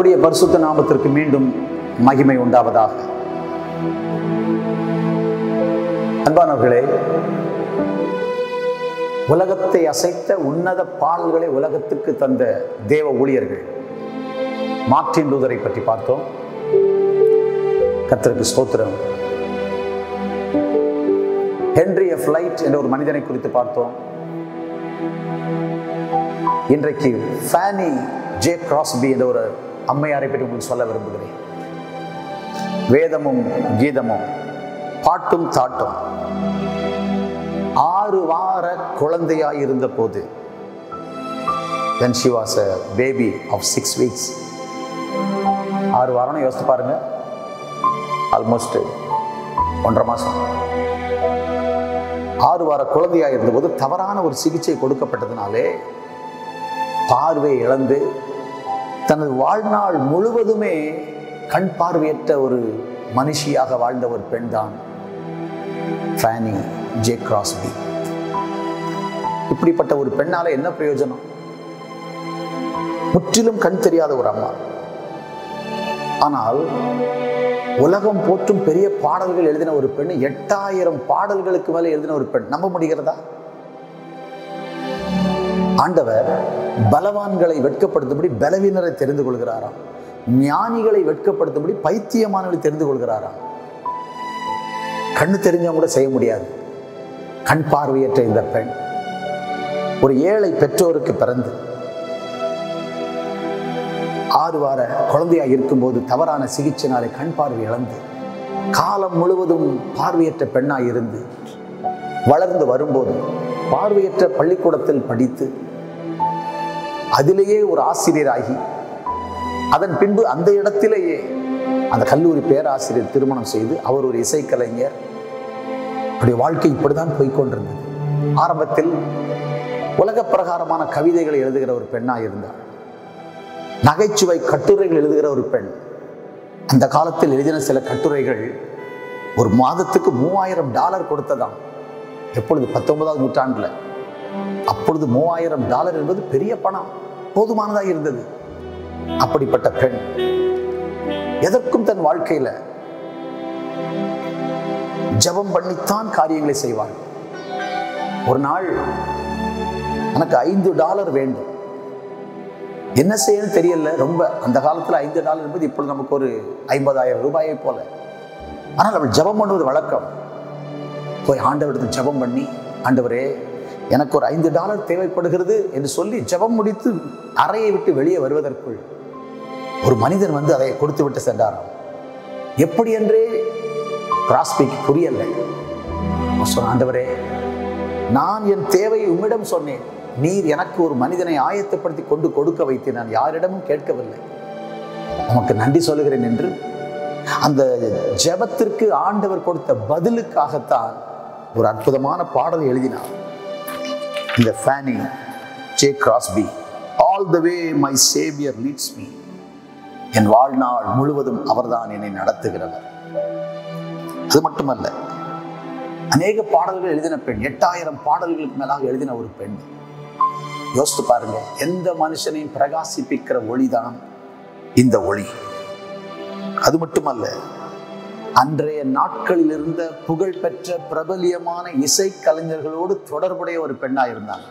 கர்த்தருடைய பரிசுத்த நாமத்திற்கு மீண்டும் மகிமை உண்டாவதாக அன்பானவர்களே உலகத்தை அசைத்த உன்னத பாடல்களை உலகத்துக்கு தந்த தேவ ஊழியர்கள் மார்ட்டின் லூதரை பற்றி பார்த்தோம் கர்த்தருக்கு ஸ்தோத்திரம் ஹென்ரி எஃப் லைட் என்ற ஒரு மனிதனை குறித்து பார்த்தோம் இன்றைக்கு ஃபேனி ஜே கிராஸ்பி என்ற ஒரு அம்மையாரை பற்றி உங்களுக்கு சொல்ல விரும்புகிறேன் வேதமும் கீதமும் பாட்டும் தாட்டும் ஆறு வார குழந்தையாய் இருந்த போது when she was a baby of six weeks ஆறு வாரம்னு யோசித்து பாருங்க ஆல்மோஸ்ட் ஒன்றரை மாசம் ஆறு வார குழந்தையாக இருந்தபோது தவறான ஒரு சிகிச்சை கொடுக்கப்பட்டதுனாலே பார்வை இழந்து தனது வாழ்நாள் முழுவதுமே கண் பார்வையற்ற ஒரு மனுஷியாக வாழ்ந்த ஒரு பெண் தான் ஃபேனி ஜே கிராஸ்பி இப்படிப்பட்ட ஒரு பெண்ணால என்ன பிரயோஜனம் முற்றிலும் கண் தெரியாத ஒரு அம்மா ஆனால் உலகம் போற்றும் பெரிய பாடல்கள் எழுதின ஒரு பெண் எட்டாயிரம் பாடல்களுக்கு மேலே எழுதின ஒரு பெண் நம்ப முடிகிறதா ஆண்டவர் பலவான்களை வெட்கப்படுத்தும்படி பலவீனரை தெரிந்து கொள்கிறாராம் ஞானிகளை வெட்கப்படுத்தும்படி பைத்தியமானவர்களை தெரிந்து கொள்கிறாராம் கண்ணு தெரிஞ்சவங்க கூட செய்ய முடியாது கண் பார்வையற்ற இந்த பெண் ஒரு ஏழை பெற்றோருக்கு பிறந்து ஆறு வார குழந்தையாக இருக்கும்போது தவறான சிகிச்சைனாலே கண் பார்வை இழந்து காலம் முழுவதும் பார்வையற்ற பெண்ணாய் இருந்து வளர்ந்து வரும்போது பார்வையற்ற பள்ளிக்கூடத்தில் படித்து அதிலேயே ஒரு ஆசிரியராகி அதன் பின்பு அந்த இடத்திலேயே அந்த கல்லூரி பேராசிரியர் திருமணம் செய்து அவர் ஒரு இசைக்கலைஞர் அவருடைய வாழ்க்கை இப்படிதான் போய்கொண்டிருந்தது ஆரம்பத்தில் உலக பிரகாரமான கவிதைகளை எழுதுகிற ஒரு பெண்ணாக இருந்தார் நகைச்சுவை கட்டுரைகள் எழுதுகிற ஒரு பெண் அந்த காலத்தில் எழுதின சில கட்டுரைகள் ஒரு மாதத்துக்கு மூவாயிரம் டாலர் கொடுத்ததாம் எப்பொழுது பத்தொன்பதாவது நூற்றாண்டுல அப்பொழுது மூவாயிரம் டாலர் என்பது பெரிய பணம் போதுமானதாக இருந்தது அப்படிப்பட்ட பெண் எதற்கும் தன் வாழ்க்கையில ஜபம் பண்ணித்தான் காரியங்களை செய்வாள் ஒரு நாள் எனக்கு ஐந்து டாலர் வேண்டும் என்ன செய்யணும் தெரியல ரொம்ப அந்த காலத்தில் ஐந்து டாலர் என்பது இப்பொழுது நமக்கு ஒரு ஐம்பதாயிரம் ரூபாயை போல ஆனால் அவள் ஜபம் பண்ணுவது வழக்கம் போய் ஆண்டவரிடத்தில் ஜபம் பண்ணி ஆண்டவரே எனக்கு ஒரு ஐந்து டாலர் தேவைப்படுகிறது என்று சொல்லி ஜபம் முடித்து அறையை விட்டு வெளியே வருவதற்குள் ஒரு மனிதன் வந்து அதை கொடுத்து விட்டு சென்றாராம் எப்படி என்றே கிராஸ்பிக்கு புரியல சொன்ன ஆண்டவரே நான் என் தேவையை உம்மிடம் சொன்னேன் நீர் எனக்கு ஒரு மனிதனை ஆயத்தப்படுத்தி கொண்டு கொடுக்க வைத்தேன் நான் யாரிடமும் கேட்கவில்லை உமக்கு நன்றி சொல்லுகிறேன் என்று அந்த ஜெபத்திற்கு ஆண்டவர் கொடுத்த பதிலுக்காகத்தான் ஒரு அற்புதமான பாடல் எழுதினார் இந்த Fanny J Crosby all the way my Saviour leads me என் வாழ்நாள் முழுவதும் அவர்தான் என்னை நடத்துகிறவர் அது மட்டுமல்ல அநேக பாடல்கள் எழுதின பெண் எட்டாயிரம் பாடல்களுக்கு மேலாக எழுதின ஒரு பெண் யோசித்து பாருங்க எந்த மனுஷனையும் பிரகாசிப்பிக்கிற ஒளிதான் இந்த ஒளி அது மட்டுமல்ல அன்றைய நாட்களில் இருந்த புகழ்பெற்ற பிரபலியமான இசை கலைஞர்களோடு தொடர்புடைய ஒரு பெண்ணாக இருந்தாங்க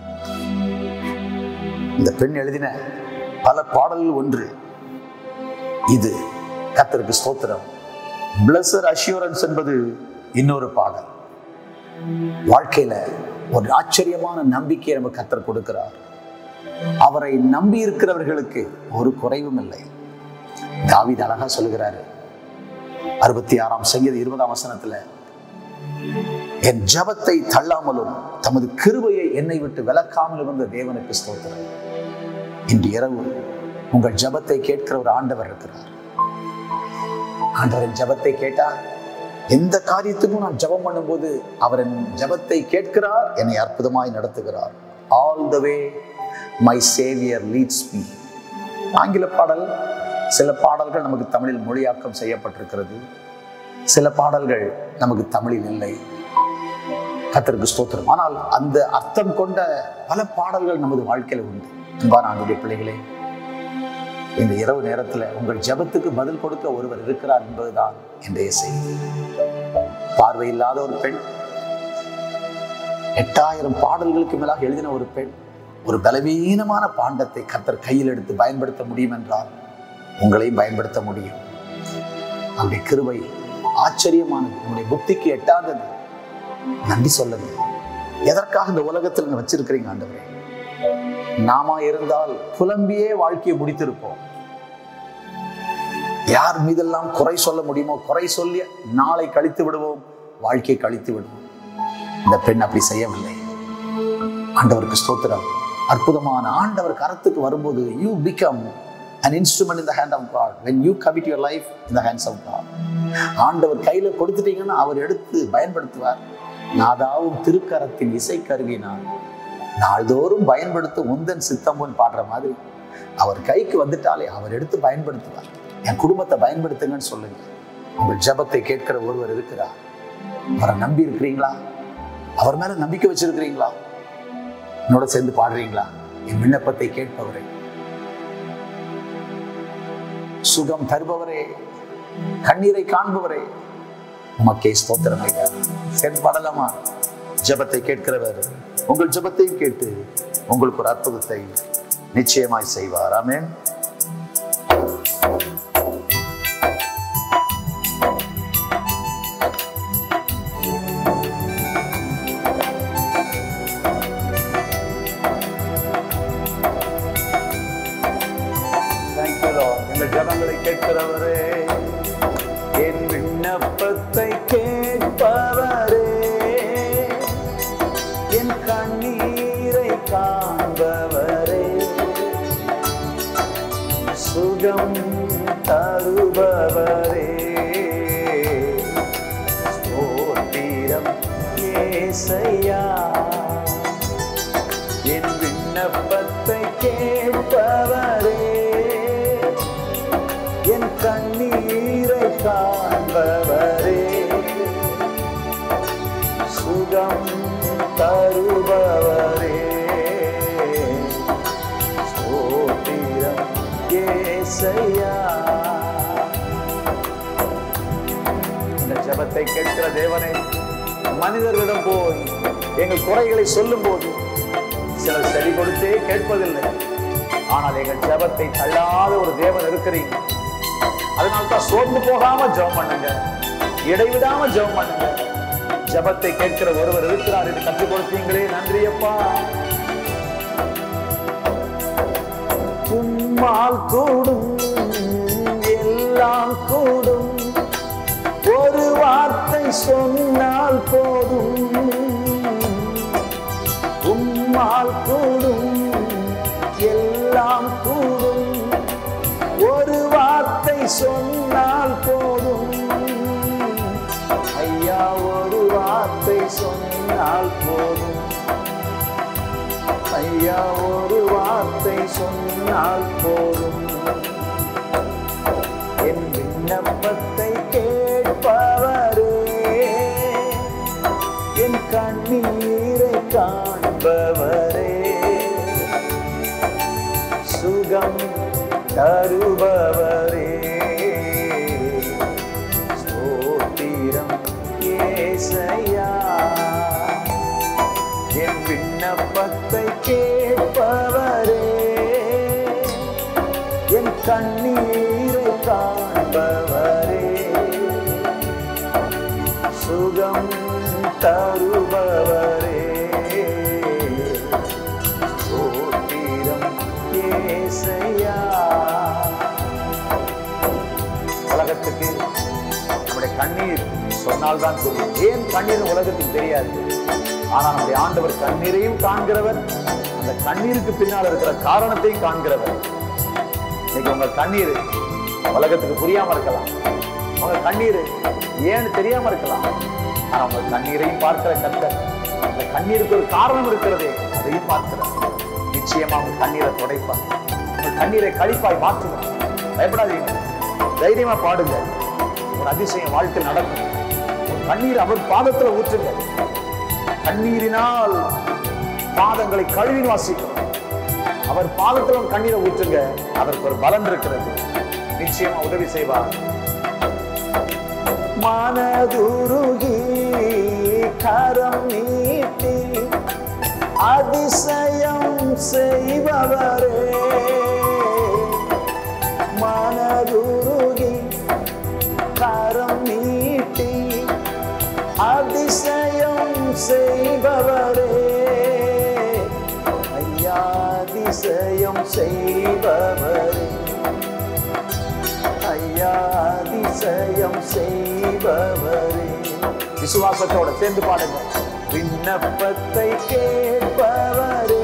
இந்த பெண் எழுதின பல பாடல்கள் ஒன்று இது கத்தருக்கு ஸ்தோத்திரம் பிளஸர் அஷூரன்ஸ் என்பது இன்னொரு பாடல் வாழ்க்கையில ஒரு ஆச்சரியமான நம்பிக்கையை நம்ம கத்தர் கொடுக்கிறார் அவரை நம்பி இருக்கிறவர்களுக்கு ஒரு குறைவும் இல்லை தாவித அழகா சொல்லுகிறாரு அறுபத்தி ஆறாம் சங்கீத இருபதாம் வசனத்துல என் ஜபத்தை தள்ளாமலும் தமது கிருபையை என்னை விட்டு விலக்காமலும் வந்த தேவனுக்கு ஸ்தோத்திரம் இன்று இரவு உங்கள் ஜபத்தை கேட்கிற ஒரு ஆண்டவர் இருக்கிறார் ஆண்டவரின் ஜபத்தை கேட்டார் எந்த காரியத்துக்கும் நான் ஜபம் பண்ணும்போது அவர் என் ஜபத்தை கேட்கிறார் என்னை அற்புதமாய் நடத்துகிறார் all the way my Saviour leads me ஆங்கில பாடல் சில பாடல்கள் நமக்கு தமிழில் மொழியாக்கம் செய்யப்பட்டிருக்கிறது சில பாடல்கள் நமக்கு தமிழில் இல்லை கத்தருக்கு ஸ்தோத்திரம் ஆனால் அந்த அர்த்தம் கொண்ட பல பாடல்கள் நமது வாழ்க்கையில் உண்டு அன்பான ஆண்டுடைய பிள்ளைகளே இந்த இரவு நேரத்தில் உங்கள் ஜெபத்துக்கு பதில் கொடுக்க ஒருவர் இருக்கிறார் என்பதுதான் இன்றைய செய்தி பார்வை இல்லாத ஒரு பெண் எட்டாயிரம் பாடல்களுக்கு மேலாக எழுதின ஒரு பெண் ஒரு பலவீனமான பாண்டத்தை கத்தர் கையில் எடுத்து பயன்படுத்த முடியும் என்றால் உங்களையும் பயன்படுத்த முடியும் அவருடைய கிருபை ஆச்சரியமானது உங்களுடைய புத்திக்கு எட்டாதது நன்றி சொல்லுங்க எதற்காக இந்த உலகத்தில் நீங்க வச்சிருக்கிறீங்க ஆண்டவரே நாமா இருந்தால் புலம்பியே வாழ்க்கையை முடித்திருப்போம் யார் மீதெல்லாம் குறை சொல்ல முடியுமோ குறை சொல்லி நாளை கழித்து விடுவோம் வாழ்க்கையை கழித்து விடுவோம் இந்த பெண் அப்படி செய்யவில்லை ஆண்டவருக்கு ஸ்தோத்திரம் அற்புதமான ஆண்டவர் கரத்துக்கு வரும்போது you become an instrument in the hand of God when you commit your life in the hands of God ஆண்டவர் கையில கொடுத்துட்டீங்கன்னா அவர் எடுத்து பயன்படுத்துவார் நாதாவும் திருக்கரத்தின் இசை கருவினார் நாள்தோறும் பயன்படுத்தும் உந்தன் சித்தம்பன் பாடுற மாதிரி அவர் கைக்கு வந்துட்டாலே அவர் எடுத்து பயன்படுத்துவார் என் குடும்பத்தை பயன்படுத்துங்கன்னு சொல்லுங்க உங்கள் ஜெபத்தை கேட்கிற ஒருவர் இருக்கிறார் அவரை நம்பி இருக்கிறீங்களா அவர் மேல நம்பிக்கை வச்சிருக்கிறீங்களா என்னோட சேர்ந்து பாடுறீங்களா என் விண்ணப்பத்தை கேட்பவரே சுகம் தருபவரே கண்ணீரை காண்பவரே உமக்கே ஸ்தோத்திரம் ஐயா சேர்ந்து பாடலாமா ஜெபத்தை கேட்கிறவர் உங்கள் ஜெபத்தையும் கேட்டு உங்களுக்கு ஒரு அற்புதத்தை நிச்சயமாய் செய்வார் ஆமென் Thank you, Lord. எங்கள் ஜெபங்களை கேட்கிறவரே என் விண்ணப்பத்தை கேட்பவரே என் கண்ணீரை காண்பவரே சுகம் தருபவரே ஸ்தோத்திரம் ஏசையா என் விண்ணப்பத்தை கேட்பவரே என் கண்ணீரை காண்பவரே சுகம் தருபவரே ஸ்தோத்திரம் ஏசையா இந்த ஜெபத்தை கேட்கிற தேவனே மனிதர்களிடம் போய் எங்கள் குறைகளை சொல்லும் போது சிலர் செவி கொடுத்தே கேட்பதில்லை ஆனால் எங்கள் ஜெபத்தை தள்ளாத ஒரு தேவன் இருக்கிறீங்க அதனால தான் சோர்ந்து போகாம ஜெபம் பண்ணுங்க இடைவிடாம ஜெபம் பண்ணுங்க ஜெபத்தை கேட்கிற ஒருவர் இருக்கிறார் என்று கற்றுக் கொடுத்தீங்களே நன்றி அப்பா உம்மால் கூடும் எல்லாம் கூடும் ஒரு வார்த்தை சொன்னால் போதும் உம்மால் கூடும் எல்லாம் கூடும் ஒரு வார்த்தை சொன்னால் போதும் ஐயா ஒரு வார்த்தை சொன்னால் போதும் ஐயா ஒரு வார்த்தை சொன்னால் போதும் என் விண்ணப்பத்தை கேட்பவரே என் கண்ணீரை காண்பவரே சுகம் தருபவரே ஸ்தோத்திரம் ஏசையா என் விண்ணப்பத்தை கேட்பவரே என் கண்ணீரை காண்பவரே சுகம் தருபவரே ஸ்தோத்திரம் ஏசையா உலகத்துக்கு நம்முடைய கண்ணீர் சொன்னால்தான் தெரியும் ஏன் கண்ணீர் உலகத்துக்கு தெரியாது ஆனா நம்முடைய ஆண்டவர் கண்ணீரையும் காண்கிறவர் அந்த கண்ணீருக்கு பின்னால் இருக்கிற காரணத்தையும் காண்கிறவர் இன்னைக்கு உங்க கண்ணீர் உலகத்துக்கு புரியாம இருக்கலாம் உங்க கண்ணீர் ஏன்னு தெரியாம இருக்கலாம் ஆனா உங்க கண்ணீரையும் பார்க்கிற கர்த்தர் அந்த கண்ணீருக்கு ஒரு காரணம் இருக்கிறதே அதையும் பார்க்கிறார் நிச்சயமா உங்க கண்ணீரை துடைப்பார் உங்க கண்ணீரை கழிப்பாய் மாற்றுவார் பயப்படாதீங்க தைரியமா பாடுங்க ஒரு அதிசயம் வாழ்க்கை நடக்கும் ஒரு கண்ணீர் அவர் பாதத்துல ஊற்றுங்க கண்ணீரினால் பாதங்களை கழுவி வாசிக்கும் அவர் பாதத்துல உன் கண்ணீரை ஊற்றுங்க அதற்கு ஒரு பலன் இருக்கிறது நிச்சயமா உதவி செய்வார் மனதுருகி கரம் நீட்டி அதிசயம் செய்பவரே மனதுருகி கரம் நீட்டி அதிசயம் செய்பவரே ஐயா அதிசயம் செய்பவரே ஐயா அதிசயம் செய்பவரே விசுவாசத்தோட சேர்ந்து பாடுங்க விண்ணப்பத்தை கேட்பவரே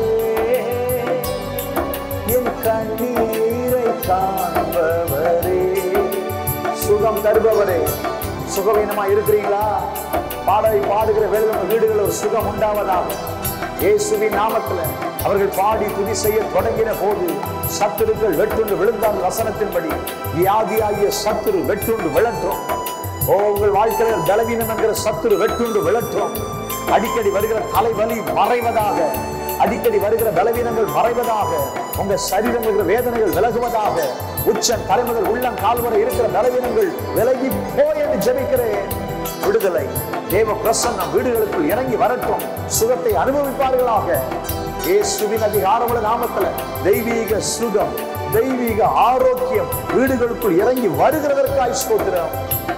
என் கண்ணீரை காண்பவரே சுகம் தருபவரே சுகவீனமா இருக்கிறீங்களா பாடலை பாடுகிற வேலை உங்க வீடுகளில் ஒரு சுகம் உண்டாவதாக இயேசுவின் நாமத்துல அவர்கள் பாடி துதி செய்ய தொடங்கின போது சத்துருக்கள் வெட்டுண்டு விழுந்தாங்க வசனத்தின்படி வியாதியாகிய சத்துரு வெட்டுண்டு விழட்டும் ஓ உங்கள் வாழ்க்கையில் பலவீனம் என்கிற சத்துரு வெட்டுண்டு விழட்டும் அடிக்கடி வருகிற தலைவலி மறைவதாக அடிக்கடி வருகிற பலவீனங்கள் மறைவதாக உங்க சரீரம் இருக்கிற வேதனைகள் விலகுவதாக உச்சம் தலைமுதல் உள்ளம் கால்வரை இருக்கிற பலவீனங்கள் விலகி போய் என்று ஜெபிக்கிறேன் விடுதலை தேவ பிரசன்னம் வீடுகளுக்குள் இறங்கி வரட்டும் சுகத்தை அனுபவிப்பார்களாக இயேசுவின் அதிகாரமுள்ள நாமத்துல தெய்வீக சுகம் தெய்வீக ஆரோக்கியம் வீடுகளுக்குள் இறங்கி வருகிறதற்காய் ஸ்தோத்திரம்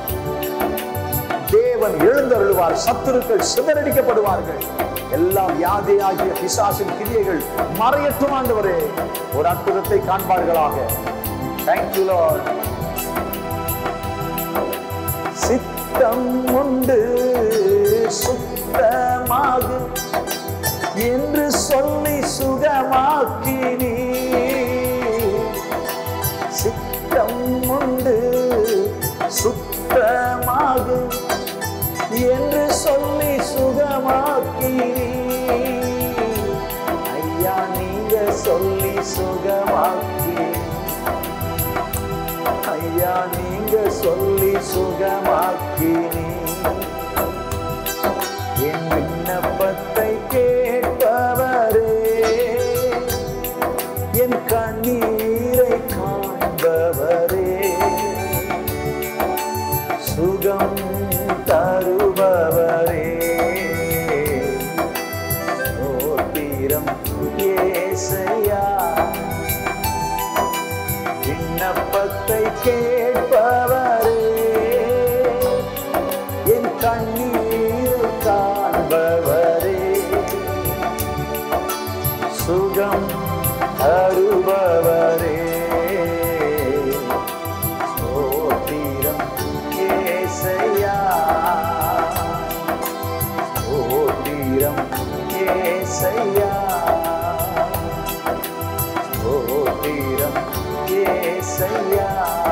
தேவன் எழுந்தருளுவார் சத்துருக்கள் சிதறடிக்கப்படுவார்கள் எல்லாம் வியாதியாகிய பிசாசின் கிரியைகள் மறையற்றும் ஆண்டவரே ஒரு அற்புதத்தை காண்பார்களாக தேங்க்யூ லார்ட் சித்தம் உண்டு சுத்தமாகு என்று சொல்லி சுகமாக்கினீ சித்தம் உண்டு சுத்தமாகு என்று சொல்லி சுகமாக்கினீ ஐயா நீங்க சொல்லி சுகமாக்கி ஐயா நீங்க சொல்லி சுகமாக்கினீ என் விண்ணப்பத்தை கேட்பவரே என் கண்ணீரை காண்பவரே சுகம் தருபவரே சோத்திரம் ஏசையா விண்ணப்பத்தை கேட்பவரே என் கண்ணீர் காண்பவரே சுகம் தருபவரே சோத்திரம் ஏசையா சோத்திரம் ஏசையா ஸ்தோத்திரம் ஏசையா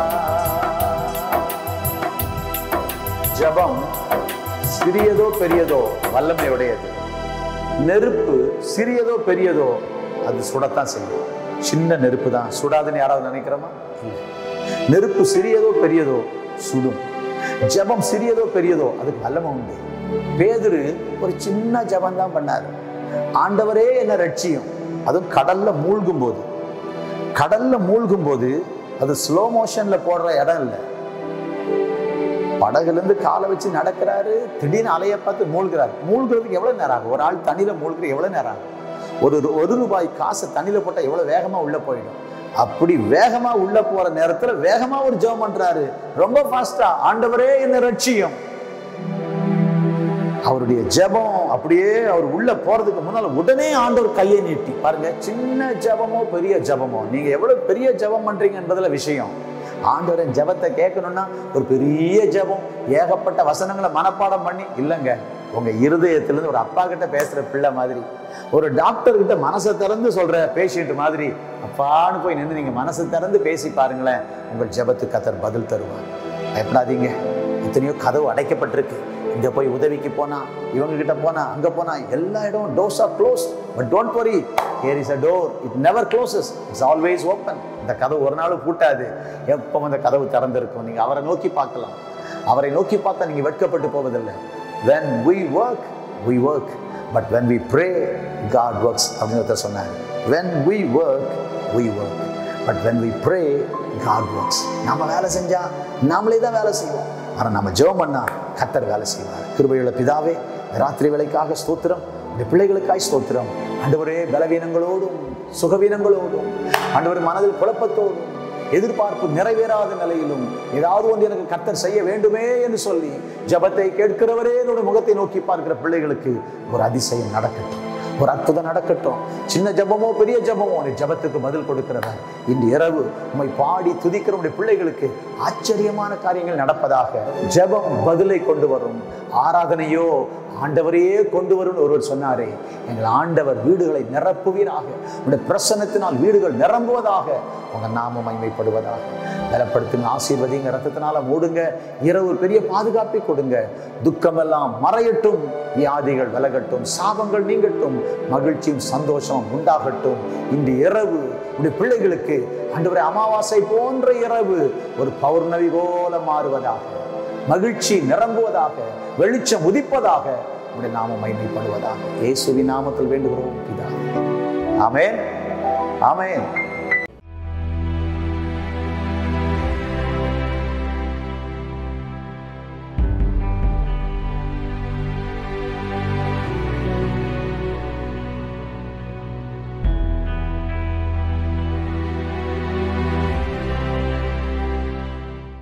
ஜபம் சிறியதோ பெரியதோ வல்லமை உடையது நெருப்பு சிறியதோ பெரியதோ அது சுடத்தான் செய்யும் சின்ன நெருப்பு தான் சுடாதுன்னு யாராவது நினைக்கிறோமா இல்லை. நெருப்பு சிறியதோ பெரியதோ சுடும் ஜெபம் சிறியதோ பெரியதோ அதுக்கு வல்லமை உண்டு பேதுரு ஒரு சின்ன ஜெபம் தான் பண்ணாரு ஆண்டவரே என்ன ரட்சியும் அதுவும் கடல்ல மூழ்கும் போது கடல்ல மூழ்கும் போது அது ஸ்லோ மோஷன்ல போடுற இடம் இல்லை படகுல இருந்து காலை வச்சு நடக்கிறாரு திடீர்னு அலைய பார்த்து மூழ்கிறாரு மூழ்கிறதுக்கு எவ்வளவு நேரம் ஆகும் ஒரு ஆள் தண்ணியில மூழ்கிற எவ்வளவு நேரம் ஆகும் ஒரு ரு- ஒரு ரூபாய் காசை தண்ணியில போட்டா எவ்வளவு வேகமா உள்ள போயிடும் அப்படி வேகமா உள்ள போற நேரத்துல வேகமா ஒரு ஜெபம் பண்றாரு ரொம்ப ஃபாஸ்டா ஆண்டவரே என்ன ரட்சியும் அவருடைய ஜெபம் அப்படியே அவர் உள்ள போறதுக்கு முன்னால உடனே ஆண்டவர் கையை நீட்டி பாருங்க சின்ன ஜெபமோ பெரிய ஜெபமோ நீங்க எவ்வளவு பெரிய ஜெபம் பண்றீங்க என்பதுல விஷயம் ஆண்டவரின் ஜெபத்தை கேட்கணும்னா ஒரு பெரிய ஜெபம் ஏகப்பட்ட வசனங்களை மனப்பாடம் பண்ணி இல்லைங்க உங்க இருதயத்திலிருந்து ஒரு அப்பா கிட்ட பேசுற பிள்ளை மாதிரி ஒரு டாக்டர் கிட்ட மனசை திறந்து சொல்ற பேஷண்ட் மாதிரி அப்பான்னு போய் நின்று நீங்க மனசை திறந்து பேசி பாருங்களேன் உங்கள் ஜெபத்துக்கு கத்தர் பதில் தருவார் பயப்படாதீங்க எத்தனையோ கதவு அடைக்கப்பட்டிருக்கு இங்க போய் உதவிக்கு போனா இவங்க கிட்ட போனா அங்க போனா எல்லா இடம் doors are close but don't worry here is a door it never closes it's always open இந்த கதவு ஒரு நாளும் பூட்டாது எப்போ அந்த கதவு திறந்திருக்கும் நீங்க அவரை நோக்கி பார்க்கலாம் அவரை நோக்கி பார்த்தா நீங்க வெட்கப்பட்டு போவதில்லை when we work we work but when we pray God works அப்படின்னு ஒருத்தர் சொன்னார் when we work we work but when we pray God works நாம வேலை செஞ்சா நாமளே தான் வேலை செய்வோம் ஆனா நம்ம ஜெபம் பண்ணா கத்தர் வேலை செய்வார் கிருபையுள்ள பிதாவே ராத்திரி வேலைக்காக ஸ்தோத்திரம் இந்த பிள்ளைகளுக்காய் ஸ்தோத்திரம் ஆண்டவரே பலவீனங்களோடும் சுகவீனங்களோடும் ஆண்டவர் மனதில் குழப்பத்தோடும் எதிர்பார்ப்பு நிறைவேறாத நிலையிலும் ஏதாவது ஒன்று எனக்கு கர்த்தர் செய்ய வேண்டுமே என்று சொல்லி ஜெபத்தை கேட்கிறவரே என்னுடைய முகத்தை நோக்கி பார்க்கிற பிள்ளைகளுக்கு ஒரு அதிசயம் நடக்கட்டும் ஒரு அற்புதம் நடக்கட்டும் சின்ன ஜெபமோ பெரிய ஜெபமோ அந்த ஜெபத்துக்கு பதில் கொடுக்கிறவர் இன்று இரவு உம்மை பாடி துதிக்கிற உடைய பிள்ளைகளுக்கு ஆச்சரியமான காரியங்கள் நடப்பதாக ஜெபம் பதிலை கொண்டு வரும் ஆராதனையோ ஆண்டவரையே கொண்டு வரும் ஒருவர் சொன்னாரே எங்கள் ஆண்டவர் வீடுகளை நிரப்புவீராக உடைய பிரசன்னத்தினால் வீடுகள் நிரம்புவதாக உங்க நாமம் மைமைப்படுவதாக பலப்படுத்துங்க ஆசீர்வதிங்க ரத்தத்தினால மூடுங்க இரவு ஒரு பெரிய பாதுகாப்பை கொடுங்க துக்கமெல்லாம் மறையட்டும் வியாதிகள் விலகட்டும் சாபங்கள் நீங்கட்டும் மகிழ்ச்சியும் சந்தோஷம் உண்டாகட்டும் இன்று இரவு உடைய பிள்ளைகளுக்கு ஆண்டவரே அமாவாசை போன்ற இரவு ஒரு பௌர்ணமி போல மாறுவதாக மகிழ்ச்சி நிரம்புவதாக வெளிச்சம் உதிப்பதாக உடைய நாமம் மைமைப்படுவதாக இயேசுவின் நாமத்தில் வேண்டுகிறோம் பிதாவே ஆமென் ஆமென்